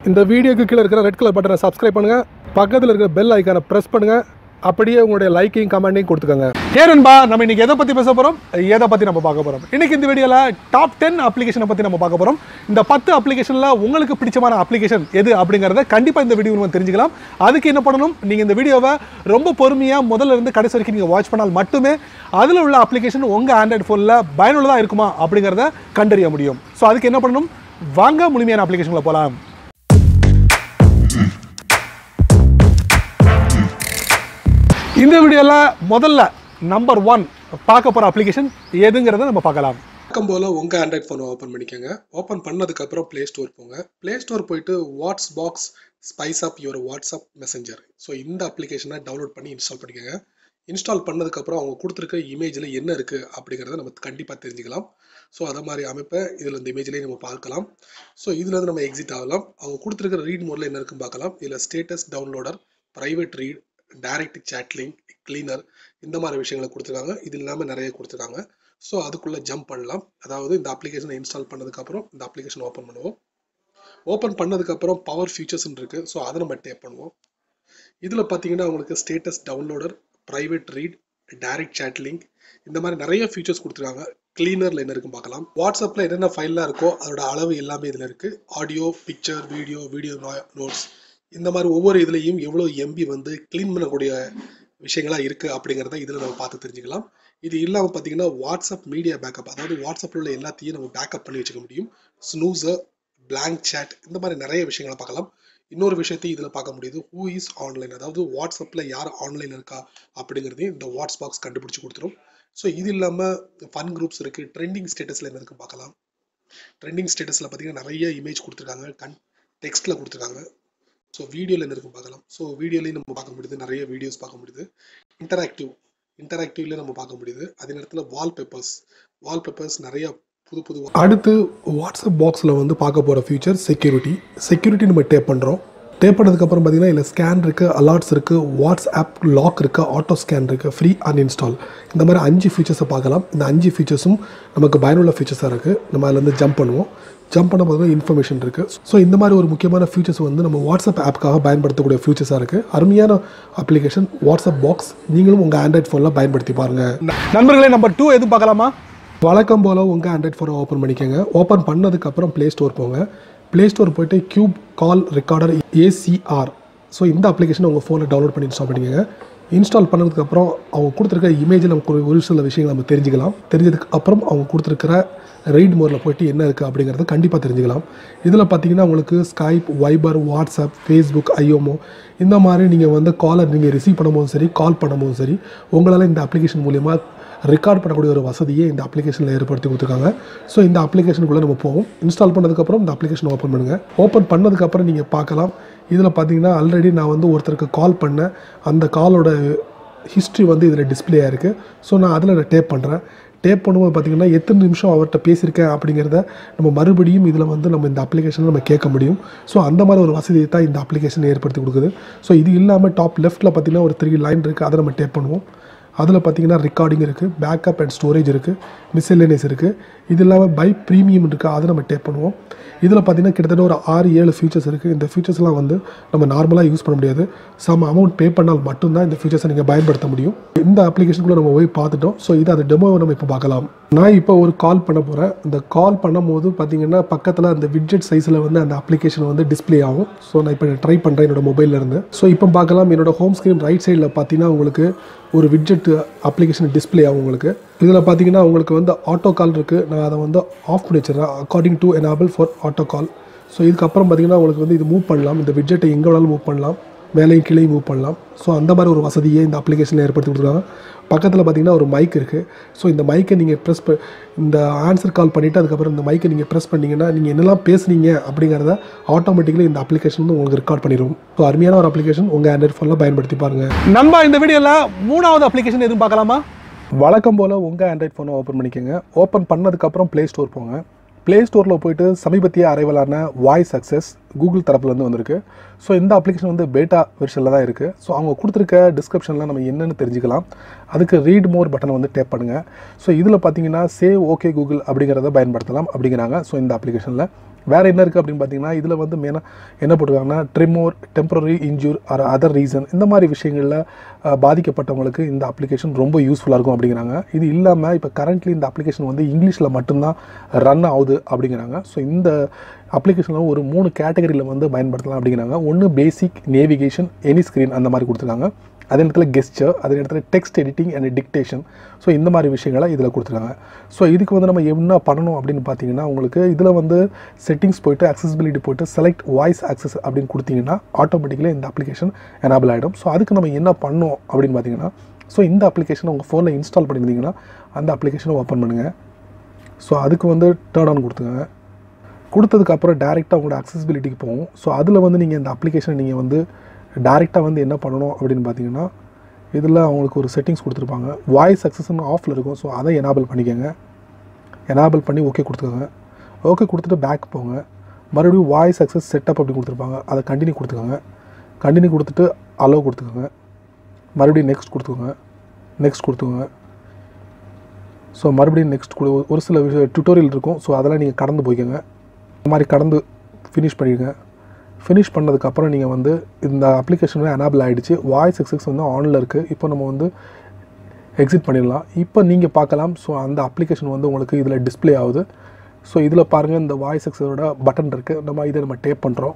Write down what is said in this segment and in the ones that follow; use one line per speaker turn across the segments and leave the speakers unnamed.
இந்த வீடியோக்கு கீழே இருக்கிற ரெட் கலர் பட்டனை சப்ஸ்கிரைப் பண்ணுங்க பக்கத்தில் இருக்கிற பெல் ஐக்கானை ப்ரெஸ் பண்ணுங்க அப்படியே உங்களுடைய லைக்கையும் கமெண்ட்டையும் கொடுத்துக்கோங்க ஏ நண்பா நம்ம இன்னைக்கு எதை பற்றி பேச போகிறோம் எதை பற்றி நம்ம பார்க்க போகிறோம் இன்னைக்கு இந்த வீடியோவில் டாப் டென் அப்ளிகேஷனை பற்றி நம்ம பார்க்க போகிறோம் இந்த பத்து அப்ளிகேஷனில் உங்களுக்கு பிடிச்சமான அப்ளிகேஷன் எது அப்படிங்கிறத கண்டிப்பாக இந்த வீடியோ நம்ம தெரிஞ்சுக்கலாம் அதுக்கு என்ன பண்ணணும் நீங்கள் இந்த வீடியோவை ரொம்ப பொறுமையாக முதல்ல இருந்து கடைசி வரைக்கும் நீங்கள் வாட்ச் பண்ணால் மட்டுமே அதில் உள்ள அப்ளிகேஷன் உங்கள் ஆண்ட்ராய்டு ஃபோனில் பயனுள்ளதாக இருக்குமா அப்படிங்கிறத கண்டறிய முடியும் ஸோ அதுக்கு என்ன பண்ணணும் வாங்க முழுமையான அப்ளிகேஷனில் போகலாம் இந்த வீடியோவில் முதல்ல நம்பர் ஒன் பார்க்க போகிற அப்ளிகேஷன் எதுங்கிறத நம்ம பார்க்கலாம்
வழக்கம் போல் உங்கள் ஆண்ட்ராய்ட் ஃபோனை ஓப்பன் பண்ணிக்கோங்க ஓப்பன் பண்ணதுக்கப்புறம் ப்ளே ஸ்டோர் போங்க ப்ளே ஸ்டோர் போயிட்டு whats box spice up your WhatsApp messenger so இந்த அப்ளிகேஷனை டவுன்லோட் பண்ணி இன்ஸ்டால் பண்ணிக்கோங்க இன்ஸ்டால் பண்ணதுக்கப்புறம் அவங்க கொடுத்துருக்க இமேஜில் என்ன இருக்குது அப்படிங்கிறத நம்ம கண்டிப்பாக தெரிஞ்சுக்கலாம் ஸோ அதை மாதிரி அமைப்பை இதில் இந்த இமேஜ்லேயே நம்ம பார்க்கலாம் ஸோ இதுல இருந்து நம்ம எக்ஸிட் ஆகலாம் அவங்க கொடுத்துருக்க ரீட் மோடில் என்ன இருக்குன்னு பார்க்கலாம் இதில் status downloader private read direct chat link cleaner இந்த மாதிரி விஷயங்களை கொடுத்துருக்காங்க இது இல்லாமல் நிறைய கொடுத்துருக்காங்க ஸோ அதுக்குள்ளே ஜம்ப் பண்ணலாம் அதாவது இந்த அப்ளிகேஷனை இன்ஸ்டால் பண்ணதுக்கப்புறம் இந்த அப்ளிகேஷன் ஓப்பன் பண்ணுவோம் ஓப்பன் பண்ணதுக்கப்புறம் பவர் ஃபீச்சர்ஸ்னு இருக்குது ஸோ அதை நம்ம டேப் பண்ணுவோம் இதில் பார்த்தீங்கன்னா உங்களுக்கு status downloader private read direct chat link இந்த மாதிரி நிறைய ஃபீச்சர்ஸ் கொடுத்துருக்காங்க கிளீனரில் என்ன இருக்குன்னு பார்க்கலாம் வாட்ஸ்அப்பில் என்னென்ன ஃபைல்லாம் இருக்கோ அதோட அளவு எல்லாமே இதில் இருக்குது audio picture video video notes இந்த மாதிரி ஒவ்வொரு இதுலேயும் எவ்வளோ எம்பி வந்து க்ளீன் பண்ணக்கூடிய விஷயங்களாக இருக்குது அப்படிங்கிறத இதில் நம்ம பார்த்து தெரிஞ்சுக்கலாம் இது இல்லாமல் பார்த்தீங்கன்னா வாட்ஸ்அப் மீடியா பேக்கப் அதாவது வாட்ஸ்அப்பில் உள்ள எல்லாத்தையும் நம்ம பேக்கப் பண்ணி வச்சுக்க முடியும் ஸ்னூசர் பிளாங்க் சேட் இந்த மாதிரி நிறைய விஷயங்களை பார்க்கலாம் இன்னொரு விஷயத்தையும் இதில் பார்க்க முடியுது ஹூ இஸ் ஆன்லைன் அதாவது வாட்ஸ்அப்பில் யார் ஆன்லைன் இருக்கா அப்படிங்கிறதையும் இந்த வாட்ஸ் பாக்ஸ் கண்டுபிடிச்சி கொடுத்துரும் ஸோ இது இல்லாமல் ஃபன் குரூப்ஸ் இருக்குது ட்ரெண்டிங் ஸ்டேட்டஸில் என்ன இருக்குன்னு பார்க்கலாம் ட்ரெண்டிங் ஸ்டேட்டஸில் பார்த்தீங்கன்னா நிறைய இமேஜ் கொடுத்துருக்காங்க கன் டெக்ஸ்ட்டில் கொடுத்துருக்காங்க ஸோ வீடியோவில் என்ன இருக்குன்னு பார்க்கலாம் ஸோ வீடியோலையும் நம்ம பார்க்க முடியுது நிறைய வீடியோஸ் பார்க்க முடியுது இன்டராக்டிவ் இன்டராக்டிவ்ல நம்ம பார்க்க முடியுது அதே நேரத்தில் வால்பேப்பர்ஸ் வால்பேப்பர்ஸ் நிறைய புது புது
அடுத்து வாட்ஸ்அப் பாக்ஸில் வந்து பார்க்க போகிற ஃபியூச்சர் செக்யூரிட்டி செக்யூரிட்டி நம்ம டேப் பண்ணுறோம் டேப் பண்ணதுக்கப்புறம் பார்த்தீங்கன்னா இதில் ஸ்கேன் இருக்குது அலார்ட்ஸ் இருக்குது வாட்ஸ்அப் லாக் இருக்குது ஆட்டோ ஸ்கேன் இருக்குது ஃப்ரீ அன்இன்ஸ்டால் இந்த மாதிரி அஞ்சு ஃபீச்சர்ஸை பார்க்கலாம் இந்த அஞ்சு ஃபீச்சர்ஸும் நமக்கு பயனுள்ள ஃபீச்சர்ஸாக இருக்குது நம்ம அதுலேருந்து ஜம்ப் பண்ணுவோம் ஜம்ப் பண்ண போது இன்ஃபர்மேஷன் இருக்குது ஸோ இந்த மாதிரி ஒரு முக்கியமான ஃபீச்சர்ஸ் வந்து நம்ம வாட்ஸ்அப் ஆப்புக்காக பயன்படுத்தக்கூடிய ஃபீச்சர்ஸாக இருக்குது அருமையான அப்ளிகேஷன் வாட்ஸ்அப் பாக்ஸ் நீங்களும் உங்கள் ஆண்ட்ராய்ட் ஃபோனில் பயன்படுத்தி பாருங்கள்
நண்பர்களே நம்பர் டூ எதுவும் பார்க்கலாமா
வழக்கம் போல் உங்கள் ஆண்ட்ராய்ட் ஃபோனை ஓப்பன் பண்ணிக்கோங்க ஓப்பன் பண்ணதுக்கப்புறம் ப்ளே ஸ்டோர் போங்க ப்ளே ஸ்டோர் போயிட்டு cube call recorder ACR so இந்த அப்ளிகேஷனை உங்கள் ஃபோனில் டவுன்லோட் பண்ணி இன்ஸ்டால் பண்ணிக்கோங்க இன்ஸ்டால் பண்ணதுக்கப்புறம் அவங்க கொடுத்துருக்க இமேஜில் நமக்கு ஒரு ஒரு சில விஷயங்கள் நம்ம தெரிஞ்சுக்கலாம் தெரிஞ்சதுக்கு அப்புறம் அவங்க கொடுத்துருக்கிற ரைட் மோடில் போயிட்டு என்ன இருக்குது அப்படிங்கிறத கண்டிப்பாக தெரிஞ்சுக்கலாம் இதில் பார்த்தீங்கன்னா உங்களுக்கு Skype Viber WhatsApp Facebook imo இந்த மாதிரி நீங்கள் வந்து காலை நீங்கள் ரிசீவ் பண்ணும்போதும் சரி கால் பண்ணும்போதும் சரி உங்களால் இந்த அப்ளிகேஷன் மூலிமா ரெக்கார்ட் பண்ணக்கூடிய ஒரு வசதியை இந்த அப்ளிகேஷனில் ஏற்படுத்தி கொடுத்துருக்காங்க ஸோ இந்த அப்ளிகேஷனுக்குள்ளே நம்ம போவோம் இன்ஸ்டால் பண்ணதுக்கப்புறம் இந்த அப்ளிகேஷன் ஓப்பன் பண்ணுங்கள் ஓப்பன் பண்ணதுக்கப்புறம் நீங்கள் பார்க்கலாம் இதில் பார்த்தீங்கன்னா ஆல்ரெடி நான் வந்து ஒருத்தருக்கு கால் பண்ணேன் அந்த காலோட ஹிஸ்ட்ரி வந்து இதில் டிஸ்பிளே ஆயிருக்கு ஸோ நான் அதில் நான் டேப் பண்ணுறேன் டேப் பண்ணும்போது பார்த்தீங்கன்னா எத்தனை நிமிஷம் அவர்கிட்ட பேசியிருக்கேன் அப்படிங்கிறத நம்ம மறுபடியும் இதில் வந்து நம்ம இந்த அப்ளிகேஷனில் நம்ம கேட்க முடியும் ஸோ அந்த மாதிரி ஒரு வசதியை தான் இந்த அப்ளிகேஷன் ஏற்படுத்தி கொடுக்குது ஸோ இது இல்லாமல் டாப் லெஃப்ட்டில் பார்த்தீங்கன்னா ஒரு த்ரீ லைன் இருக்குது அதை நம்ம டேப் பண்ணுவோம் அதில் பார்த்தீங்கன்னா ரெக்கார்டிங் இருக்குது பேக்கப் அண்ட் ஸ்டோரேஜ் இருக்குது மிஸ்எல்லேனியஸ் இருக்குது இது இல்லாமல் பை ப்ரீமியம் இருக்குது அதை நம்ம டேப் பண்ணுவோம் இதில் பார்த்தீங்கன்னா கிட்டத்தட்ட ஒரு ஆறு ஏழு ஃபீச்சர்ஸ் இருக்குது இந்த ஃபீச்சர்ஸ்லாம் வந்து நம்ம நார்மலாக யூஸ் பண்ண முடியாது சம் அமௌண்ட் பே பண்ணால் மட்டும்தான் இந்த ஃபீச்சர்ஸை நீங்கள் பயன்படுத்த முடியும் இந்த அப்ளிகேஷனுக்குள்ளே நம்ம போய் பார்த்துட்டோம் ஸோ இது அந்த டெமோவை நம்ம இப்போ பார்க்கலாம் நான் இப்போ ஒரு கால் பண்ண போகிறேன் இந்த கால் பண்ணும்போது பார்த்தீங்கன்னா பக்கத்தில் அந்த விட்ஜெட் சைஸில் வந்து அந்த அப்ளிகேஷன் வந்து டிஸ்ப்ளே ஆகும் ஸோ நான் இப்போ ட்ரை பண்ணுறேன் என்னோட மொபைலில் இருந்து ஸோ இப்போ பார்க்கலாம் என்னோட ஹோம் ஸ்க்ரீன் ரைட் சைடில் பார்த்தீங்கன்னா உங்களுக்கு ஒரு விட்ஜெட் அப்ளிகேஷன் டிஸ்ப்ளே ஆகும் உங்களுக்கு இதில் பார்த்தீங்கன்னா உங்களுக்கு வந்து ஆட்டோ கால் இருக்குது நான் அதை வந்து ஆஃப் பண்ணி வச்சிடறேன் according to enable for auto call so இதுக்கப்புறம் பார்த்தீங்கன்னா உங்களுக்கு வந்து இது மூவ் பண்ணலாம் இந்த விட்ஜெட்டை எங்கே வேணாலும் மூவ் பண்ணலாம் மேலேயும் கீழே மூவ் பண்ணலாம் ஸோ அந்த மாதிரி ஒரு வசதியை இந்த அப்ளிகேஷனில் ஏற்படுத்தி கொடுத்துருக்காங்க பக்கத்தில் பார்த்தீங்கன்னா ஒரு மைக் இருக்குது ஸோ இந்த மைக்கை நீங்கள் ப்ரெஸ் ப இந்த ஆன்சர் கால் பண்ணிவிட்டு அதுக்கப்புறம் இந்த மைக்கை நீங்கள் ப்ரெஸ் பண்ணிங்கன்னா நீங்கள் என்னெல்லாம் பேசுனீங்க அப்படிங்கிறத ஆட்டோமேட்டிக்கலி இந்த அப்ளிகேஷன் வந்து உங்களுக்கு ரெக்கார்ட் பண்ணிடும் ஸோ அருமையான ஒரு அப்ளிகேஷன் உங்கள் ஆண்ட்ராய்ட் ஃபோனில் பயன்படுத்தி பாருங்கள்
நம்ம இந்த வீடியோவில் மூணாவது அப்ளிகேஷன் எதுவும் பார்க்கலாமா
வழக்கம் போல் உங்கள் ஆண்ட்ராய்ட் ஃபோனை ஓப்பன் பண்ணிக்கோங்க ஓப்பன் பண்ணதுக்கப்புறம் ப்ளே ஸ்டோர் போங்க ப்ளே ஸ்டோரில் போயிட்டு சமீபத்திய அரைவலான வாய்ஸ் சக்ஸஸ் கூகுள் தரப்புலேருந்து வந்திருக்கு ஸோ இந்த அப்ளிகேஷன் வந்து பேட்டா வெர்ஷனில் தான் இருக்குது ஸோ அவங்க கொடுத்துருக்க டிஸ்கிரிப்ஷனில் நம்ம என்னென்னு தெரிஞ்சுக்கலாம் அதுக்கு ரீட் மோர் பட்டனை வந்து டேப் பண்ணுங்கள் ஸோ இதில் பார்த்தீங்கன்னா சேவ் ஓகே கூகுள் அப்படிங்கிறத பயன்படுத்தலாம் அப்படிங்கிறாங்க ஸோ இந்த அப்ளிகேஷனில் வேறு என்ன இருக்குது அப்படின்னு பார்த்தீங்கன்னா இதில் வந்து மெயினாக என்ன போட்டிருக்காங்கன்னா tremor temporary injury or other reason இந்த மாதிரி விஷயங்களில் அஹ், பாதிக்கப்பட்டவங்களுக்கு இந்த அப்ளிகேஷன் ரொம்ப யூஸ்ஃபுல்லாக இருக்கும் அப்படிங்கிறாங்க இது இல்லாமல் இப்போ கரண்ட்லி இந்த அப்ளிகேஷன் வந்து இங்கிலீஷில் மட்டும்தான் ரன் ஆகுது அப்படிங்கிறாங்க ஸோ இந்த அப்ளிகேஷனில் ஒரு மூணு கேட்டகரியில் வந்து பயன்படுத்தலாம் அப்படிங்கிறாங்க ஒன்று பேசிக் நேவிகேஷன் எனி ஸ்க்ரீன் அந்த மாதிரி கொடுத்துருக்காங்க அதே நேரத்தில் கெஸ்டர் அதே நேரத்தில் text editing and dictation so இந்த மாதிரி விஷயங்களை இதில் கொடுத்துருக்காங்க ஸோ இதுக்கு வந்து நம்ம என்ன பண்ணணும் அப்படின்னு பார்த்தீங்கன்னா உங்களுக்கு இதில் வந்து செட்டிங்ஸ் போயிட்டு accessibility போயிட்டு செலக்ட் வாய்ஸ் access அப்படின்னு கொடுத்தீங்கன்னா ஆட்டோமேட்டிக்கலி இந்த அப்ளிகேஷன் எனேபிள் ஆகிடும் ஸோ அதுக்கு நம்ம என்ன பண்ணோம் அப்படின்னு பார்த்தீங்கன்னா ஸோ இந்த அப்ளிகேஷனை உங்கள் ஃபோனில் இன்ஸ்டால் பண்ணியிருந்தீங்கன்னா அந்த அப்ளிகேஷனை ஓப்பன் பண்ணுங்கள் ஸோ அதுக்கு வந்து டேர்ன் ஆன் கொடுத்துங்க கொடுத்ததுக்கப்புறம் டேரெக்டாக உங்களோட அக்சசிபிலிட்டிக்கு போகும் ஸோ அதில் வந்து நீங்கள் இந்த அப்ளிகேஷனை நீங்கள் வந்து டேரெக்டாக வந்து என்ன பண்ணணும் அப்படின்னு பார்த்தீங்கன்னா இதில் அவங்களுக்கு ஒரு செட்டிங்ஸ் கொடுத்துருப்பாங்க வாய்ஸ் அக்சஸ்ன்னு ஆஃபில் இருக்கும் ஸோ அதை எனேபிள் பண்ணிக்கோங்க எனேபிள் பண்ணி ஓகே கொடுத்துக்கோங்க ஓகே கொடுத்துட்டு பேக் போங்க மறுபடியும் வாய்ஸ் அக்சஸ் செட்டப் அப்படி கொடுத்துருப்பாங்க அதை கண்டினியூ கொடுத்துக்கோங்க கண்டினியூ கொடுத்துட்டு அலோவ் கொடுத்துக்கோங்க மறுபடியும் நெக்ஸ்ட் கொடுத்துக்கோங்க நெக்ஸ்ட் கொடுத்துக்கோங்க ஸோ மறுபடியும் நெக்ஸ்ட் கொடு ஒரு சில விஷயம் டுட்டோரியல் இருக்கும் ஸோ அதெல்லாம் நீங்கள் கடந்து போய்க்கோங்க இந்த மாதிரி கடந்து ஃபினிஷ் பண்ணிடுங்க ஃபினிஷ் பண்ணதுக்கப்புறம் நீங்கள் வந்து இந்த அப்ளிகேஷன் எனேபிள் ஆகிடுச்சு வாய்ஸ் எக்ஸஸ் வந்து ஆனில் இருக்குது இப்போ நம்ம வந்து எக்ஸிட் பண்ணிடலாம் இப்போ நீங்கள் பார்க்கலாம் ஸோ அந்த அப்ளிகேஷன் வந்து உங்களுக்கு இதில் டிஸ்ப்ளே ஆகுது ஸோ இதில் பாருங்கள் இந்த வாய்ஸ் எக்ஸஸோட பட்டன் இருக்குது நம்ம இதை நம்ம டேப் பண்ணுறோம்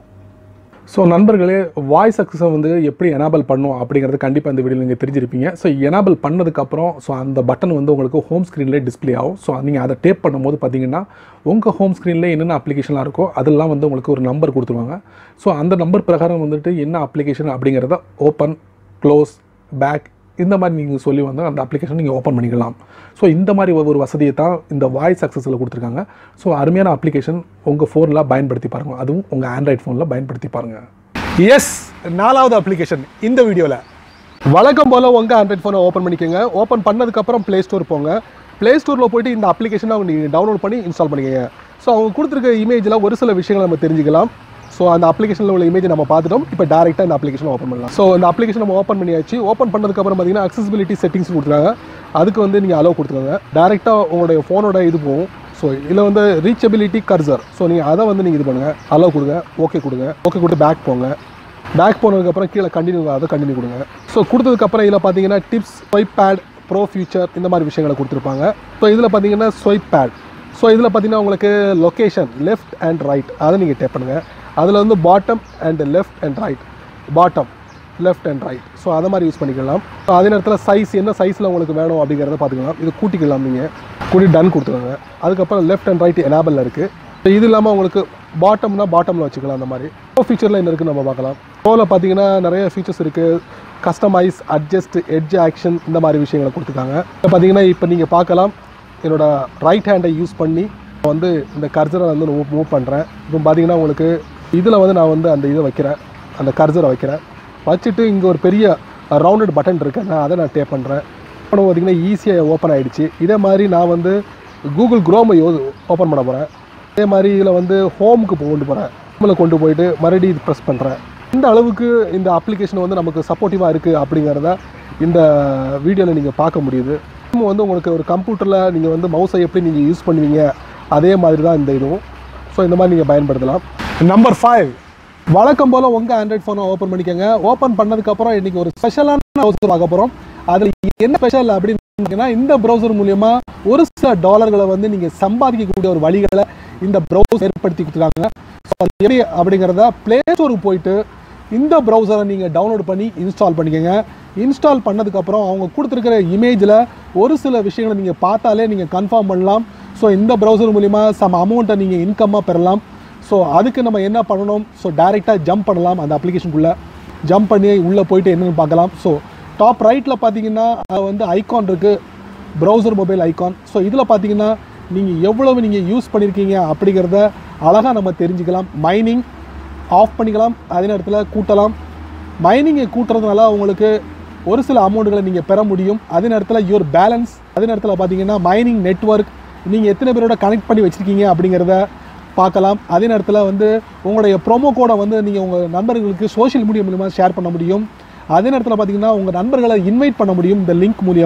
ஸோ நண்பர்களே வாய்ஸ் அக்சஸை வந்து எப்படி எனேபிள் பண்ணும் அப்படிங்கிறது கண்டிப்பாக இந்த வீடியோ நீங்கள் தெரிஞ்சிருப்பீங்க ஸோ எனேபிள் பண்ணதுக்கப்புறம் ஸோ அந்த பட்டன் வந்து உங்களுக்கு ஹோம் ஸ்க்ரீன்லேயே டிஸ்ப்ளே ஆகும் ஸோ நீங்கள் அதை டேப் பண்ணும்போது பார்த்தீங்கன்னா உங்கள் ஹோம் ஸ்க்ரீனில் என்னென்ன அப்ளிகேஷன்லாம் இருக்கோ அதெல்லாம் வந்து உங்களுக்கு ஒரு நம்பர் கொடுத்துருவாங்க ஸோ அந்த நம்பர் பிரகாரம் வந்துட்டு என்ன அப்ளிகேஷன் அப்படிங்கிறத ஓப்பன் க்ளோஸ் பேக் இந்த மாதிரி நீங்கள் சொல்லி வந்து அந்த அப்ளிகேஷன் நீங்கள் ஓப்பன் பண்ணிக்கலாம் ஸோ இந்த மாதிரி ஒரு வசதியை தான் இந்த வாய்ஸ் அக்சஸில் கொடுத்துருக்காங்க ஸோ அருமையான அப்ளிகேஷன் உங்கள் ஃபோனில் பயன்படுத்தி பாருங்கள் அதுவும் உங்கள் ஆண்ட்ராய்ட் ஃபோனில் பயன்படுத்தி பாருங்கள்
எஸ் நாலாவது அப்ளிகேஷன் இந்த வீடியோவில்
வழக்கம் போல் உங்கள் ஆண்ட்ராய்ட் ஃபோனை ஓப்பன் பண்ணிக்கோங்க ஓப்பன் பண்ணதுக்கப்புறம் ப்ளே ஸ்டோர் போங்க ப்ளே ஸ்டோரில் போயிட்டு இந்த அப்ளிகேஷனை அவங்க நீங்கள் டவுன்லோட் பண்ணி இன்ஸ்டால் பண்ணிக்கோங்க ஸோ அவங்க கொடுத்துருக்க இமேஜில் ஒரு சில விஷயங்களை நம்ம தெரிஞ்சுக்கலாம் ஸோ அந்த அப்ளிகேஷனில் உள்ள இமேஜ் நம்ம பார்த்துட்டோம் இப்போ டேரெக்டாக இந்த அப்ளிகேஷனை ஓப்பன் பண்ணலாம் ஸோ இந்த அப்ளிகேஷன் நம்ம ஓப்பன் பண்ணியாச்சு ஓப்பன் பண்ணதுக்கப்புறம் பார்த்தீங்கன்னா accessibility செட்டிங்ஸ் கொடுத்துருக்காங்க அதுக்கு வந்து நீங்கள் அலோவ் கொடுத்துருங்க டேரெக்டாக உங்களுடைய ஃபோனோட இது போகும் ஸோ இதில் வந்து ரீச்சபிலிட்டி கர்சர் ஸோ நீங்கள் அதை வந்து நீங்கள் இது பண்ணுங்கள் அலோவ் கொடுங்க ஓகே கொடுங்க ஓகே கொடுத்து பேக் போங்க பேக் போனதுக்கப்புறம் கீழே கண்டினியூ அதை கண்டினியூ கொடுங்க ஸோ கொடுத்ததுக்கப்புறம் இதில் பார்த்தீங்கன்னா tips swipe pad pro future இந்த மாதிரி விஷயங்களை கொடுத்துருப்பாங்க ஸோ இதில் பார்த்தீங்கன்னா ஸ்வைப் பேட் ஸோ இதில் பார்த்தீங்கன்னா உங்களுக்கு லொக்கேஷன் லெஃப்ட் அண்ட் ரைட் அதை நீங்கள் டேப் பண்ணுங்கள் அதில் வந்து bottom and left and right bottom left and right so அதை மாதிரி யூஸ் பண்ணிக்கலாம் ஸோ அதே நேரத்தில் சைஸ் என்ன சைஸில் உங்களுக்கு வேணும் அப்படிங்கிறத பார்த்துக்கலாம் இது கூட்டிக்கலாம் நீங்கள் கூட்டி டன் கொடுத்துருங்க அதுக்கப்புறம் லெஃப்ட் அண்ட் ரைட் எனேபிளில் இருக்குது ஸோ இது இல்லாமல் உங்களுக்கு பாட்டம்னா பாட்டமில் வச்சுக்கலாம் அந்த மாதிரி ப்ரோ ஃபீச்சரில் என்ன இருக்குன்னு நம்ம பார்க்கலாம் ப்ரோவில் பார்த்தீங்கன்னா நிறைய ஃபீச்சர்ஸ் இருக்குது கஸ்டமைஸ் அட்ஜஸ்ட் எட்ஜ் ஆக்ஷன் இந்த மாதிரி விஷயங்களை கொடுத்துருக்காங்க இப்போ பார்த்தீங்கன்னா இப்போ நீங்கள் பார்க்கலாம் என்னோட ரைட் ஹேண்டை யூஸ் பண்ணி நான் வந்து இந்த கர்சரை வந்து மூவ் மூவ் பண்ணுறேன் இப்போ பார்த்தீங்கன்னா உங்களுக்கு இதில் வந்து நான் வந்து அந்த இதை வைக்கிறேன் அந்த கர்சரை வைக்கிறேன் வச்சுட்டு இங்கே ஒரு பெரிய ரவுண்டட் பட்டன் இருக்கு நான் அதை நான் டேப் பண்ணுறேன் அப்புறம் பார்த்தீங்கன்னா ஈஸியாக ஓப்பன் ஆகிடுச்சு இதே மாதிரி நான் வந்து கூகுள் குரோமை யோ ஓப்பன் பண்ண போகிறேன் அதே மாதிரி இதில் வந்து ஹோமுக்கு கொண்டு போகிறேன் ஹோமில் கொண்டு போயிட்டு மறுபடியும் இது ப்ரெஸ் பண்ணுறேன் இந்த அளவுக்கு இந்த அப்ளிகேஷன் வந்து நமக்கு சப்போர்ட்டிவாக இருக்குது அப்படிங்கிறத இந்த வீடியோவில் நீங்கள் பார்க்க முடியுது இன்னும் வந்து உங்களுக்கு ஒரு கம்ப்யூட்டரில் நீங்கள் வந்து மவுஸை எப்படி நீங்கள் யூஸ் பண்ணுவீங்க அதே மாதிரி தான் இந்த இதுவும் ஸோ இந்த மாதிரி நீங்கள் பயன்படுத்தலாம்
நம்பர் ஃபைவ்
வழக்கம் போல் உங்கள் ஆண்ட்ராய்ட் ஃபோனை ஓப்பன் பண்ணிக்கோங்க ஓப்பன் பண்ணதுக்கப்புறம் இன்றைக்கி ஒரு ஸ்பெஷலான ப்ரௌசர் பார்க்க போகிறோம் அதில் என்ன ஸ்பெஷல் அப்படின்னு பார்த்தீங்கன்னா இந்த ப்ரௌசர் மூலியமா ஒரு சில டாலர்களை வந்து நீங்கள் சம்பாதிக்கக்கூடிய ஒரு வழிகளை இந்த ப்ரௌசர் ஏற்படுத்தி கொடுத்துருக்காங்க ஸோ அது எப்படி அப்படிங்கிறத ப்ளே ஸ்டோருக்கு போயிட்டு இந்த ப்ரௌசரை நீங்கள் டவுன்லோட் பண்ணி இன்ஸ்டால் பண்ணிக்கோங்க இன்ஸ்டால் பண்ணதுக்கப்புறம் அவங்க கொடுத்துருக்கிற இமேஜில் ஒரு சில விஷயங்களை நீங்கள் பார்த்தாலே நீங்கள் கன்ஃபார்ம் பண்ணலாம் ஸோ இந்த ப்ரௌசர் மூலிமா சம் அமௌண்ட்டை நீங்கள் இன்கம்மாக பெறலாம் ஸோ அதுக்கு நம்ம என்ன பண்ணணும் ஸோ டைரெக்டாக ஜம்ப் பண்ணலாம் அந்த அப்ளிகேஷனுக்குள்ளே ஜம்ப் பண்ணி உள்ளே போயிட்டு என்னென்னு பார்க்கலாம் ஸோ டாப் ரைட்டில் பார்த்தீங்கன்னா அது வந்து ஐகான் இருக்குது ப்ரௌசர் மொபைல் ஐகான் ஸோ இதில் பார்த்தீங்கன்னா நீங்கள் எவ்வளவு நீங்கள் யூஸ் பண்ணியிருக்கீங்க அப்படிங்கிறத அழகாக நம்ம தெரிஞ்சுக்கலாம் மைனிங் ஆஃப் பண்ணிக்கலாம் அதே நேரத்தில் கூட்டலாம் மைனிங்கை கூட்டுறதுனால உங்களுக்கு ஒரு சில அமௌண்ட்டுகளை நீங்கள் பெற முடியும் அதே நேரத்தில் யுவர் பேலன்ஸ் அதே நேரத்தில் பார்த்தீங்கன்னா மைனிங் நெட்வொர்க் நீங்கள் எத்தனை பேரோட கனெக்ட் பண்ணி வச்சுருக்கீங்க அப்படிங்கிறத பார்க்கலாம் அதே நேரத்தில் வந்து உங்களுடைய ப்ரோமோ கோடை வந்து நீங்கள் உங்கள் நண்பர்களுக்கு சோஷியல் மீடியா மூலியமாக ஷேர் பண்ண முடியும் அதே நேரத்தில் பார்த்தீங்கன்னா உங்கள் நண்பர்களை இன்வைட் பண்ண முடியும் இந்த லிங்க் மூலியமாக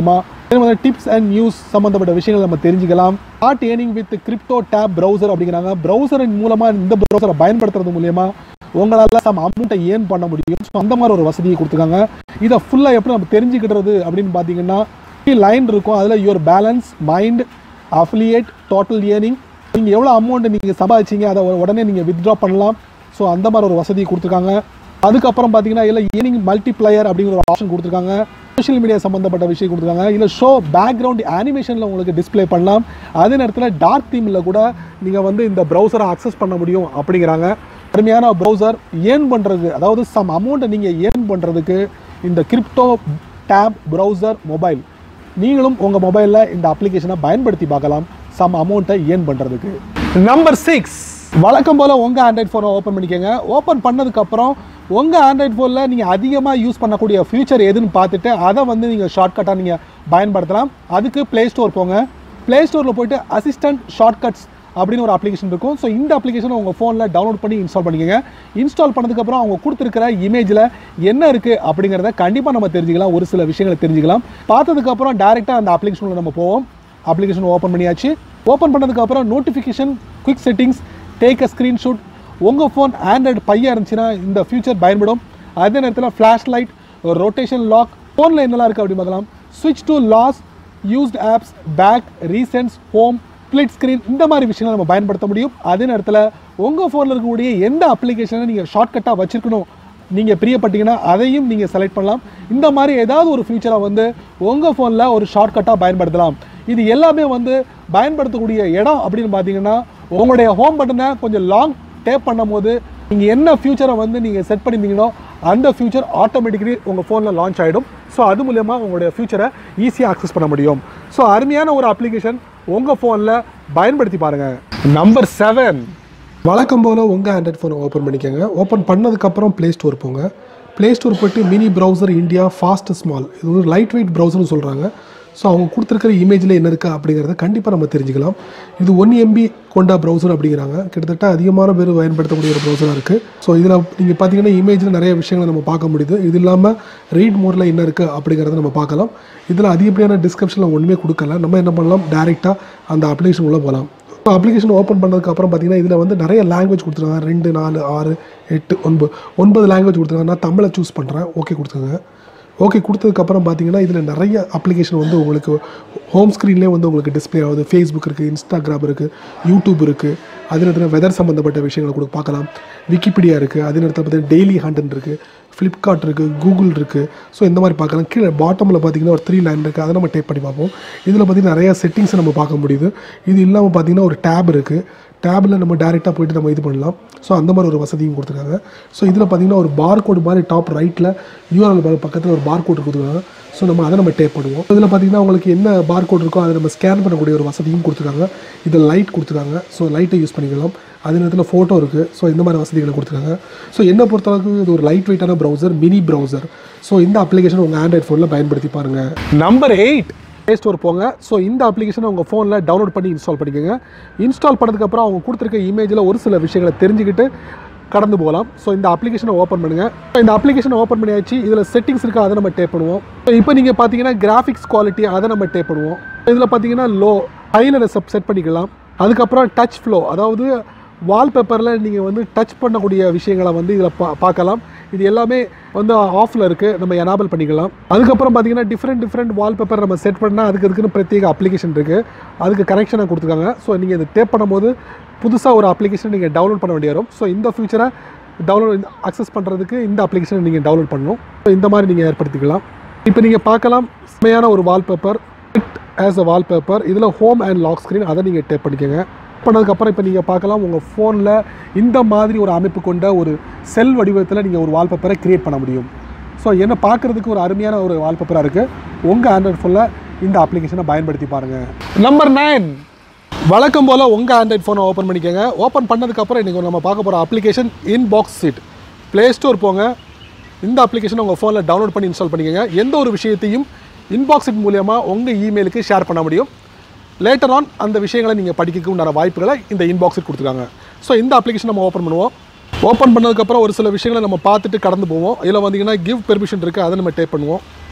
டிப்ஸ் அண்ட் நியூஸ் சம்மந்தப்பட்ட விஷயங்கள் நம்ம தெரிஞ்சுக்கலாம் start earning with crypto tab browser அப்படிங்கிறாங்க ப்ரௌசரின் மூலமாக இந்த ப்ரௌசரை பயன்படுத்துறது மூலியமா உங்களால் சம் அமௌண்ட்டை ஏர்ன் பண்ண முடியும் ஸோ அந்த மாதிரி ஒரு வசதியை கொடுத்துருக்காங்க இதை ஃபுல்லாக எப்படி நம்ம தெரிஞ்சுக்கிடுறது அப்படின்னு பார்த்தீங்கன்னா லைன் இருக்கும் அதில் your balance mined affiliate total earning நீங்கள் எவ்வளோ அமௌண்ட் நீங்கள் சம்பாதிச்சீங்க அதை உடனே நீங்கள் வித்ட்ரா பண்ணலாம் ஸோ அந்த மாதிரி ஒரு வசதி கொடுத்துருக்காங்க அதுக்கப்புறம் பார்த்தீங்கன்னா இதில் ஏர்னிங் மல்டிப்ளையர் அப்படிங்கிற ஒரு ஆப்ஷன் கொடுத்துருக்காங்க சோஷியல் மீடியா சம்மந்தப்பட்ட விஷயம் கொடுத்துருக்காங்க இல்லை ஷோ பேக்ரவுண்ட் அனிமேஷனில் உங்களுக்கு டிஸ்ப்ளே பண்ணலாம் அதே நேரத்தில் டார்க் தீமில் கூட நீங்கள் வந்து இந்த ப்ரௌசரை அக்சஸ் பண்ண முடியும் அப்படிங்கிறாங்க அருமையான ப்ரௌசர் ஏர்ன் பண்ணுறது அதாவது சம் அமௌண்ட்டை நீங்கள் ஏர்ன் பண்ணுறதுக்கு இந்த கிரிப்டோ டேப் ப்ரௌசர் மொபைல் நீங்களும் உங்கள் மொபைலில் இந்த அப்ளிகேஷனை பயன்படுத்தி பார்க்கலாம் சம் அமௌண்ட்டை ஏர்ன் பண்ணுறதுக்கு நம்பர் சிக்ஸ் வழக்கம் போல் உங்கள் ஆண்ட்ராய்ட் ஃபோனை ஓப்பன் பண்ணிக்கோங்க ஓப்பன் பண்ணதுக்கப்புறம் உங்கள் ஆண்ட்ராய்ட் ஃபோனில் நீங்கள் அதிகமாக யூஸ் பண்ணக்கூடிய ஃபியூச்சர் எதுன்னு பார்த்துட்டு அதை வந்து நீங்கள் ஷார்ட்கட்டாக நீங்கள் பயன்படுத்தலாம் அதுக்கு ப்ளே ஸ்டோர் போங்க ப்ளே ஸ்டோரில் போயிட்டு அசிஸ்டன்ட் ஷார்ட்கட்ஸ் அப்படின்னு ஒரு அப்ளிகேஷன் இருக்கும் ஸோ இந்த அப்ளிகேஷனை உங்கள் ஃபோனில் டவுன்லோட் பண்ணி இன்ஸ்டால் பண்ணிக்கோங்க இன்ஸ்டால் பண்ணதுக்கப்புறம் அவங்க கொடுத்துருக்கிற இமேஜில் என்ன இருக்குது அப்படிங்கிறத கண்டிப்பாக நம்ம தெரிஞ்சுக்கலாம் ஒரு சில விஷயங்களை தெரிஞ்சுக்கலாம் பார்த்ததுக்கப்புறம் டேரெக்டாக அந்த அப்ளிகேஷனில் நம்ம போவோம் அப்ளிகேஷன் ஓப்பன் பண்ணியாச்சு ஓப்பன் பண்ணதுக்கப்புறம் notification quick settings take a screenshot உங்கள் ஃபோன் ஆண்ட்ராய்டு பையாக இருந்துச்சுன்னா இந்த ஃபியூச்சர் பயன்படும் அதே நேரத்தில் ஃப்ளாஷ் லைட் ரொட்டேஷன் லாக் ஃபோனில் என்னெல்லாம் இருக்குது அப்படின்னு பார்க்கலாம் ஸ்விட்ச் to last used apps back recents home split screen இந்த மாதிரி விஷயங்களை நம்ம பயன்படுத்த முடியும் அதே நேரத்தில் உங்கள் ஃபோனில் இருக்கக்கூடிய எந்த அப்ளிகேஷனை நீங்கள் ஷார்ட்கட்டாக வச்சிருக்கணும் நீங்கள் பிரியப்பட்டீங்கன்னா அதையும் நீங்கள் செலக்ட் பண்ணலாம் இந்த மாதிரி ஏதாவது ஒரு ஃபியூச்சரை வந்து உங்கள் ஃபோனில் ஒரு ஷார்ட்கட்டாக பயன்படுத்தலாம் இது எல்லாமே வந்து பயன்படுத்தக்கூடிய இடம் அப்படின்னு பார்த்தீங்கன்னா உங்களுடைய ஹோம் பட்டனை கொஞ்சம் லாங் டேப் பண்ணும்போது நீங்கள் என்ன ஃபியூச்சரை வந்து நீங்கள் செட் பண்ணியிருந்தீங்களோ அந்த ஃபியூச்சர் ஆட்டோமேட்டிக்கலி உங்கள் ஃபோனில் லான்ச் ஆகிடும் ஸோ அது மூலயமா உங்களுடைய ஃபியூச்சரை ஈஸியாக அக்சஸ் பண்ண முடியும் ஸோ அருமையான ஒரு அப்ளிகேஷன் உங்கள் ஃபோனில் பயன்படுத்தி பாருங்கள் நம்பர் செவன்
வழக்கம் போல் உங்கள் ஆண்ட்ராய்ட் ஃபோனை ஓப்பன் பண்ணிக்கோங்க ஓப்பன் பண்ணதுக்கப்புறம் ப்ளே ஸ்டோர் போங்க ப்ளே ஸ்டோர் போய்ட்டு mini browser India fast small இது ஒரு லைட் வெயிட் ப்ரௌசர்னு சொல்கிறாங்க ஸோ அவங்க கொடுத்துருக்கிற இமேஜில் என்ன இருக்குது அப்படிங்கிறத கண்டிப்பாக நம்ம தெரிஞ்சுக்கலாம் இது ஒன் எம்பி கொண்ட ப்ரௌசர் அப்படிங்கிறாங்க கிட்டத்தட்ட அதிகமான பேர் பயன்படுத்தக்கூடிய ஒரு ப்ரௌசராக இருக்குது ஸோ இதில் நீங்கள் பார்த்தீங்கன்னா இமேஜில் நிறைய விஷயங்களை நம்ம பார்க்க முடியுது இது இல்லாமல் ரீட் மோடில் என்ன இருக்குது அப்படிங்கிறத நம்ம பார்க்கலாம் இதில் அதிகப்படியான டிஸ்கிரிப்ஷனில் ஒன்றுமே கொடுக்கல நம்ம என்ன பண்ணலாம் டேரெக்டாக அந்த அப்ளிகேஷன் உள்ள போகலாம் அப்ளிகேஷன் ஓப்பன் பண்ணதுக்கப்புறம் பார்த்தீங்கன்னா இதில் வந்து நிறைய லாங்குவேஜ் கொடுத்துருக்காங்க ரெண்டு நாலு ஆறு எட்டு ஒன்பது ஒன்பது லாங்குவேஜ் கொடுத்துருக்காங்க நான் தமிழை சூஸ் பண்ணுறேன் ஓகே கொடுத்துருங்க ஓகே கொடுத்ததுக்கப்புறம் பார்த்தீங்கன்னா இதில் நிறைய அப்ளிகேஷன் வந்து உங்களுக்கு ஹோம் ஸ்க்ரீன்லேயே வந்து உங்களுக்கு டிஸ்ப்ளே ஆகுது ஃபேஸ்புக் இருக்குது இன்ஸ்டாகிராம் இருக்குது யூடியூப் இருக்குது அதே நேரத்தில் வெதர் சம்மந்தப்பட்ட விஷயங்களை கூட பார்க்கலாம் விக்கிபீடியா இருக்குது அதே நேரத்தில் பார்த்தீங்கன்னா டெய்லி ஹண்டன் இருக்குது ஃப்ளிப்கார்ட் இருக்குது கூகுள் இருக்குது ஸோ இந்த மாதிரி பார்க்கலாம் கீழே பாட்டமில் பார்த்தீங்கன்னா ஒரு த்ரீ லைன் இருக்குது அதை நம்ம டேப் பண்ணி பார்ப்போம் இதில் பார்த்தீங்கன்னா நிறைய செட்டிங்ஸை நம்ம பார்க்க முடியுது இது இல்லாமல் பார்த்தீங்கன்னா ஒரு டேப் இருக்குது டேபில் நம்ம டேரெக்டாக போயிட்டு நம்ம இது பண்ணலாம் ஸோ அந்த மாதிரி ஒரு வசதியும் கொடுத்துருக்காங்க ஸோ இதில் பார்த்தீங்கன்னா ஒரு பார் கோடு மாதிரி டாப் ரைட்டில் யூஆர்எல் பக்கத்தில் ஒரு பார் கோடு கொடுத்துருக்காங்க ஸோ நம்ம அதை நம்ம டேப் பண்ணுவோம் இதில் பார்த்தீங்கன்னா உங்களுக்கு என்ன பார் கோட் இருக்கோ அதை நம்ம ஸ்கேன் பண்ணக்கூடிய ஒரு வசதியும் கொடுத்துருக்காங்க இதில் லைட் கொடுத்துருக்காங்க ஸோ லைட்டை யூஸ் பண்ணிக்கலாம் அதே நேரத்தில் ஃபோட்டோ இருக்குது ஸோ இந்த மாதிரி வசதிகளை கொடுத்துருக்காங்க ஸோ என்னை பொறுத்தளவுக்கு இது ஒரு லைட் வெயிட்டான ப்ரௌசர் மினி ப்ரௌசர் ஸோ இந்த அப்ளிகேஷன் உங்கள் ஆண்ட்ராய்ட் ஃபோனில் பயன்படுத்தி பாருங்கள்
நம்பர் எயிட் ப்ளே ஸ்டோர் போங்க ஸோ இந்த அப்ளிகேஷனை உங்கள் ஃபோனில் டவுன்லோட் பண்ணி இன்ஸ்டால் பண்ணிக்கோங்க இன்ஸ்டால் பண்ணதுக்கப்புறம் அவங்க கொடுத்துருக்க இமேஜில் ஒரு சில விஷயங்களை தெரிஞ்சுக்கிட்டு கடந்து போகலாம் ஸோ இந்த அப்ளிகேஷனை ஓப்பன் பண்ணுங்கள் இந்த அப்ளிகேஷனை ஓப்பன் பண்ணியாச்சு இதில் செட்டிங்ஸ் இருக்குது அதை நம்ம டேப் பண்ணுவோம் ஸோ இப்போ நீங்கள் பார்த்தீங்கன்னா கிராஃபிக்ஸ் குவாலிட்டி அதை நம்ம டேப் பண்ணுவோம் இதில் பார்த்தீங்கன்னா லோ ஹையில் சப் செட் பண்ணிக்கலாம் அதுக்கப்புறம் டச் ஃப்ளோ அதாவது வால்பேப்பரில் நீங்கள் வந்து டச் பண்ணக்கூடிய விஷயங்களை வந்து இதில் பா பார்க்கலாம் இது எல்லாமே வந்து ஆஃபில் இருக்குது நம்ம எனேபிள் பண்ணிக்கலாம் அதுக்கப்புறம் பார்த்தீங்கன்னா டிஃப்ரெண்ட் டிஃப்ரெண்ட் வால்பேப்பர் நம்ம செட் பண்ணால் அதுக்கு அதுக்குன்னு பிரத்யேக அப்ளிகேஷன் இருக்குது அதுக்கு கனெக்ஷனாக கொடுத்துருக்காங்க ஸோ நீங்கள் இதை டேப் பண்ணும்போது புதுசாக ஒரு அப்ளிகேஷன் நீங்கள் டவுன்லோட் பண்ண வேண்டிய வரும் ஸோ இந்த ஃபியூச்சரை டவுன்லோட் அக்சஸ் பண்ணுறதுக்கு இந்த அப்ளிகேஷனை நீங்கள் டவுன்லோட் பண்ணணும் ஸோ இந்த மாதிரி நீங்கள் ஏற்படுத்திக்கலாம் இப்போ நீங்கள் பார்க்கலாம் செம்மையான ஒரு வால்பேப்பர் ஆஸ் அ வால்பேப்பர் இதில் ஹோம் அண்ட் லாக் ஸ்க்ரீன் அதை நீங்கள் டேப் பண்ணிக்கோங்க பண்ணதுக்கப்புறம் இப்போ நீங்கள் பார்க்கலாம் உங்கள் ஃபோனில் இந்த மாதிரி ஒரு அமைப்பு கொண்ட ஒரு செல் வடிவத்தில் நீங்கள் ஒரு வால்பேப்பரை க்ரியேட் பண்ண முடியும் ஸோ என்ன பார்க்குறதுக்கு ஒரு அருமையான ஒரு வால்பேப்பராக இருக்குது உங்கள் ஆண்ட்ராய்ட் ஃபோனில் இந்த அப்ளிகேஷனை பயன்படுத்தி பாருங்கள் நம்பர் நைன் வழக்கம் போல் உங்கள் ஆண்ட்ராய்ட் ஃபோனை ஓப்பன் பண்ணிக்கோங்க ஓப்பன் பண்ணதுக்கப்புறம் இன்றைக்கி நம்ம பார்க்க போகிற application inbox sheet play store போங்க இந்த அப்ளிகேஷனை உங்கள் ஃபோனில் டவுன்லோட் பண்ணி இன்ஸ்டால் பண்ணிக்கோங்க எந்த ஒரு விஷயத்தையும் இன்பாக்ஸ் சீட் மூலியமாக உங்கள் இமெயிலுக்கு ஷேர் பண்ண முடியும் லேட்டர் ஆன் அந்த விஷயங்களை நீங்கள் படிக்க உண்டான வாய்ப்புகளை இந்த இன்பாக்ஸில் கொடுத்துருக்காங்க ஸோ இந்த அப்ளிகேஷன் நம்ம ஓப்பன் பண்ணுவோம் ஓப்பன் பண்ணதுக்கப்புறம் ஒரு சில விஷயங்களை நம்ம பார்த்துட்டு கடந்து போவோம் இதில் வந்தீங்கன்னா கிவ் பெர்மிஷன் இருக்குது அதை நம்ம டேப் பண்ணுவோம்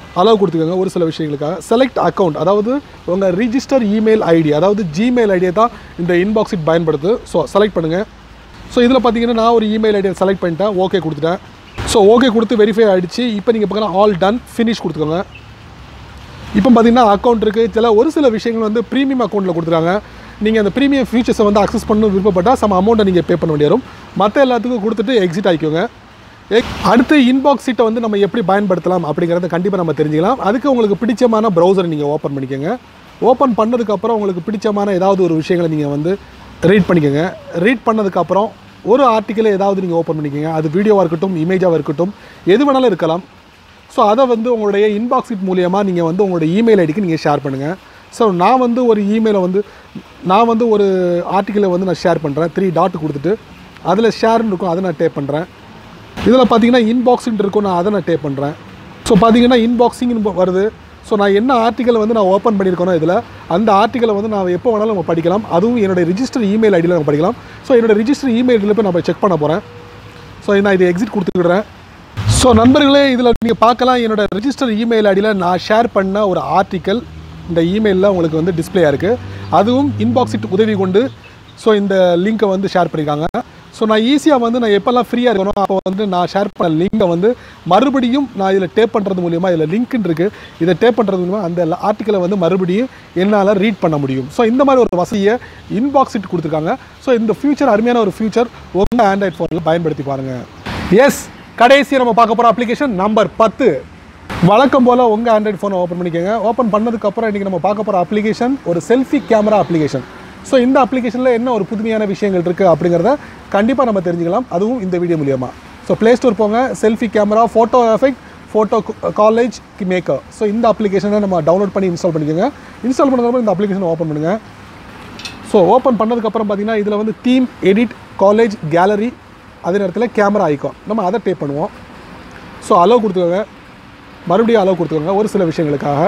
அலோவ் கொடுத்துக்கோங்க ஒரு சில விஷயங்களுக்காக செலக்ட் அக்கௌண்ட் அதாவது உங்கள் ரிஜிஸ்டர் இமெயில் ஐடி அதாவது ஜிமெயில் ஐடியை தான் இந்த இன்பாக்ஸ் இட் பயன்படுது ஸோ செலக்ட் பண்ணுங்கள் ஸோ இதில் பார்த்தீங்கன்னா நான் ஒரு இமெயில் ஐடியை செலக்ட் பண்ணிட்டேன் ஓகே கொடுத்துட்டேன் ஸோ ஓகே கொடுத்து வெரிஃபை ஆகிடுச்சு இப்போ நீங்கள் பார்க்கலாம் ஆல் டன் ஃபினிஷ் கொடுத்துக்கோங்க இப்போ பார்த்தீங்கன்னா அக்கௌண்ட் இருக்குது சில ஒரு சில விஷயங்கள் வந்து ப்ரீமியம் அக்கௌண்ட்டில் கொடுத்துருக்காங்க நீங்கள் அந்த ப்ரீமியம் ஃபீச்சர்ஸை வந்து அக்சஸ் பண்ணணும் விருப்பப்பட்டால் சம் அமௌண்ட்டை நீங்கள் பே பண்ண வேண்டி வரும் மற்ற எல்லாத்துக்கும் கொடுத்துட்டு எக்ஸிட் ஆகிக்கோங்க எக்- அடுத்து இன்பாக்ஸ் சீட்டை வந்து நம்ம எப்படி பயன்படுத்தலாம் அப்படிங்கிறத கண்டிப்பாக நம்ம தெரிஞ்சுக்கலாம் அதுக்கு உங்களுக்கு பிடிச்சமான ப்ரௌசரை நீங்கள் ஓப்பன் பண்ணிக்கோங்க ஓப்பன் பண்ணதுக்கப்புறம் உங்களுக்கு பிடிச்சமான ஏதாவது ஒரு விஷயங்களை நீங்கள் வந்து ரீட் பண்ணிக்கோங்க ரீட் பண்ணதுக்கப்புறம் ஒரு ஆர்டிக்கலை ஏதாவது நீங்கள் ஓப்பன் பண்ணிக்கோங்க அது வீடியோவாக இருக்கட்டும் இமேஜாக இருக்கட்டும் எது வேணாலும் இருக்கலாம் ஸோ அதை வந்து உங்களுடைய இன்பாக்ஸ் இட் மூலியமாக நீங்கள் வந்து உங்களுடைய இமெயில் ஐடிக்கு நீங்கள் ஷேர் பண்ணுங்கள் ஸோ நான் வந்து ஒரு இமெயிலை வந்து நான் வந்து ஒரு ஆர்டிக்கலை வந்து நான் ஷேர் பண்ணுறேன் த்ரீ டாட் கொடுத்துட்டு அதில் ஷேர்னு இருக்கும் அதை நான் டேப் பண்ணுறேன் இதில் பார்த்தீங்கன்னா இன்பாக்ஸ்ன்னு இருக்கும் நான் அதை நான் டேப் பண்ணுறேன் ஸோ பார்த்தீங்கன்னா இன்பாக்ஸிங்னு வருது ஸோ நான் என்ன ஆர்டிக்கலை வந்து நான் ஓப்பன் பண்ணியிருக்கேனோ இதில் அந்த ஆர்டிக்கலை வந்து நான் எப்போ வேணாலும் நம்ம படிக்கலாம் அதுவும் என்னோட ரிஜிஸ்டர் இமெயில் ஐடியில் நம்ம படிக்கலாம் ஸோ என்னோட ரிஜிஸ்டர் இமெயில் ஐடியில் போய் நான் செக் பண்ண போகிறேன் ஸோ நான் இது எக்ஸிட் கொடுத்துக்கிடுறேன் ஸோ நண்பர்களே இதில் நீங்கள் பார்க்கலாம் என்னோட ரிஜிஸ்டர் இமெயில் ஐடியில் நான் ஷேர் பண்ண ஒரு ஆர்டிக்கல் இந்த இமெயிலில் உங்களுக்கு வந்து டிஸ்ப்ளே இருக்குது அதுவும் இன்பாக்ஸ் இட் உதவி கொண்டு ஸோ இந்த லிங்க்கை வந்து ஷேர் பண்ணியிருக்காங்க ஸோ நான் ஈஸியாக வந்து நான் எப்போல்லாம் ஃப்ரீயாக இருக்கணும் அப்போ வந்து நான் ஷேர் பண்ண லிங்கை வந்து மறுபடியும் நான் இதில் டேப் பண்ணுறது மூலியமாக இதில் லிங்க்னு இருக்குது இதை டேப் பண்ணுறது மூலியமாக அந்த ஆர்டிக்கலை வந்து மறுபடியும் என்னால் ரீட் பண்ண முடியும் ஸோ இந்த மாதிரி ஒரு வசதியை இன்பாக்ஸ் இட் கொடுத்துருக்காங்க ஸோ இந்த ஃபியூச்சர் அருமையான ஒரு ஃபியூச்சர் உங்கள் ஆண்ட்ராய்ட் ஃபோனில் பயன்படுத்தி பாருங்கள் எஸ் கடைசி நம்ம பார்க்க போகிற அப்ளிகேஷன் நம்பர் பத்து வழக்கம் போல் உங்கள் ஆண்ட்ராய்ட் ஃபோனை ஓப்பன் பண்ணிக்கோங்க ஓப்பன் பண்ணதுக்கப்புறம் இன்றைக்கி நம்ம பார்க்க போகிற அப்ளிகேஷன் ஒரு செல்ஃபி கேமரா அப்ளிகேஷன் ஸோ இந்த அப்ளிகேஷனில் என்ன ஒரு புதுமையான விஷயங்கள் இருக்குது அப்படிங்கிறத கண்டிப்பாக நம்ம தெரிஞ்சுக்கலாம் அதுவும் இந்த வீடியோ மூலியமாக ஸோ ப்ளே ஸ்டோர் போங்க selfie camera photo effect photo collage maker so இந்த அப்ளிகேஷனை நம்ம டவுன்லோட் பண்ணி இன்ஸ்டால் பண்ணிக்கோங்க இன்ஸ்டால் பண்ணதுக்கப்புறம் இந்த அப்ளிகேஷனை ஓப்பன் பண்ணுங்கள் ஸோ ஓப்பன் பண்ணதுக்கப்புறம் பார்த்தீங்கன்னா இதில் வந்து தீம் எடிட் காலேஜ் கேலரி அதே நேரத்தில் கேமரா ஐக்கான் நம்ம அதை டேப் பண்ணுவோம் ஸோ அலோவ் கொடுத்துக்கோங்க மறுபடியும் அலோவ் கொடுத்துக்கோங்க ஒரு சில விஷயங்களுக்காக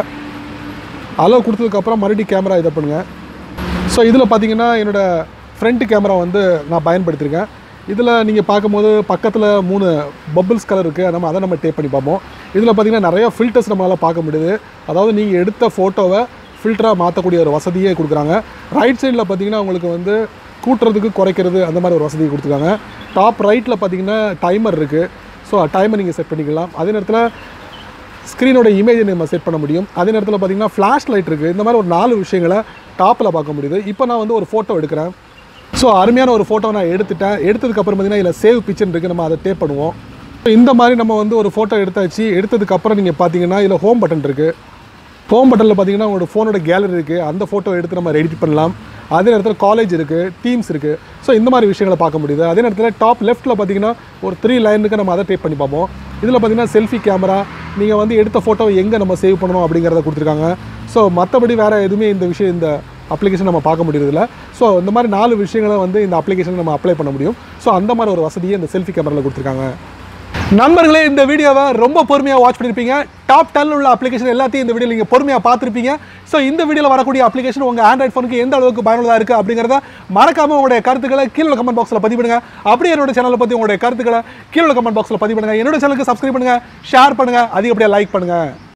அலோவ் கொடுத்ததுக்கப்புறம் மறுபடியும் கேமரா இதை பண்ணுங்கள் ஸோ இதில் பார்த்தீங்கன்னா என்னோடய ஃப்ரண்ட் கேமரா வந்து நான் பயன்படுத்தியிருக்கேன் இதில் நீங்கள் பார்க்கும்போது பக்கத்தில் மூணு பபிள்ஸ் கலர் இருக்குது நம்ம அதை நம்ம டேப் பண்ணி பார்ப்போம் இதில் பார்த்தீங்கன்னா நிறைய ஃபில்டர்ஸ் நம்மளால் பார்க்க முடியுது அதாவது நீங்கள் எடுத்த ஃபோட்டோவை ஃபில்டராக மாற்றக்கூடிய ஒரு வசதியே கொடுக்குறாங்க ரைட் சைடில் பார்த்தீங்கன்னா உங்களுக்கு வந்து கூட்டுறதுக்கு குறைக்கிறது அந்த மாதிரி ஒரு வசதி கொடுத்துருக்காங்க டாப் ரைட்டில் பார்த்தீங்கன்னா டைமர் இருக்குது ஸோ டைமர் நீங்கள் செட் பண்ணிக்கலாம் அதே நேரத்தில் ஸ்க்ரீனோட இமேஜை நம்ம செட் பண்ண முடியும் அதே நேரத்தில் பார்த்தீங்கன்னா ஃப்ளாஷ் லைட் இருக்குது இந்த மாதிரி ஒரு நாலு விஷயங்களை டாப்பில் பார்க்க முடியுது இப்போ நான் வந்து ஒரு ஃபோட்டோ எடுக்கிறேன் ஸோ அருமையான ஒரு ஃபோட்டோ நான் எடுத்துட்டேன் எடுத்ததுக்கப்புறம் பார்த்தீங்கன்னா இதில் சேவ் பிக்சர் இருக்குது நம்ம அதை டேப் பண்ணுவோம் So, இந்த மாதிரி நம்ம வந்து ஒரு ஃபோட்டோ எடுத்தாச்சு எடுத்ததுக்கப்புறம் நீங்கள் பார்த்தீங்கன்னா இதில் ஹோம் பட்டன் இருக்குது ஹோம் பட்டனில் பார்த்தீங்கன்னா உங்களோட ஃபோனோட கேலரி இருக்குது அந்த ஃபோட்டோ எடுத்து நம்ம எடிட் பண்ணலாம் அதே நேரத்தில் காலேஜ் இருக்குது டீம்ஸ் இருக்குது ஸோ இந்த மாதிரி விஷயங்களை பார்க்க முடியுது அதே நேரத்தில் டாப் லெஃப்ட்டில் பார்த்தீங்கன்னா ஒரு த்ரீ லைனுக்கு நம்ம அதை டேப் பண்ணி பார்ப்போம் இதில் பார்த்தீங்கன்னா செல்ஃபி கேமரா நீங்கள் வந்து எடுத்த ஃபோட்டோ எங்கே நம்ம சேவ் பண்ணணும் அப்படிங்கிறத கொடுத்துருக்காங்க ஸோ மற்றபடி வேறு எதுவுமே இந்த விஷயம் இந்த அப்ளிகேஷன் நம்ம பார்க்க முடியறதில்ல ஸோ இந்த மாதிரி நாலு விஷயங்களை வந்து இந்த அப்ளிகேஷன் நம்ம அப்ளை பண்ண முடியும் ஸோ அந்த மாதிரி ஒரு வசதியை இந்த செல்ஃபி கேமராவில் கொடுத்துருக்காங்க நண்பர்களே இந்த வீடியோவை ரொம்ப பொறுமையாக வாட்ச் பண்ணியிருப்பீங்க டாப் டென்ல உள்ள அப்ளிகேஷன் எல்லாத்தையும் இந்த வீடியோ நீங்கள் பொறுமையாக பார்த்துருப்பீங்க ஸோ இந்த வீடியோவில் வரக்கூடிய அப்ளிகேஷன் உங்கள் ஆண்ட்ராய்ட் ஃபோனுக்கு எந்த அளவுக்கு பயனுள்ளதாக இருக்குது அப்படிங்கிறத மறக்காம உங்களுடைய கருத்துக்களை கீழே கமெண்ட் பாக்ஸில் பதிவிடுங்க அப்படியே என்னோட சேனலை பற்றி உங்களுடைய கருத்துக்களை கீழே கமெண்ட் பாக்ஸில் பதிவிடுங்க என்னோட சேனலுக்கு சப்ஸ்கிரைப் பண்ணுங்கள் ஷேர் பண்ணுங்கள் அதிகப்படியாக லைக் பண்ணுங்கள்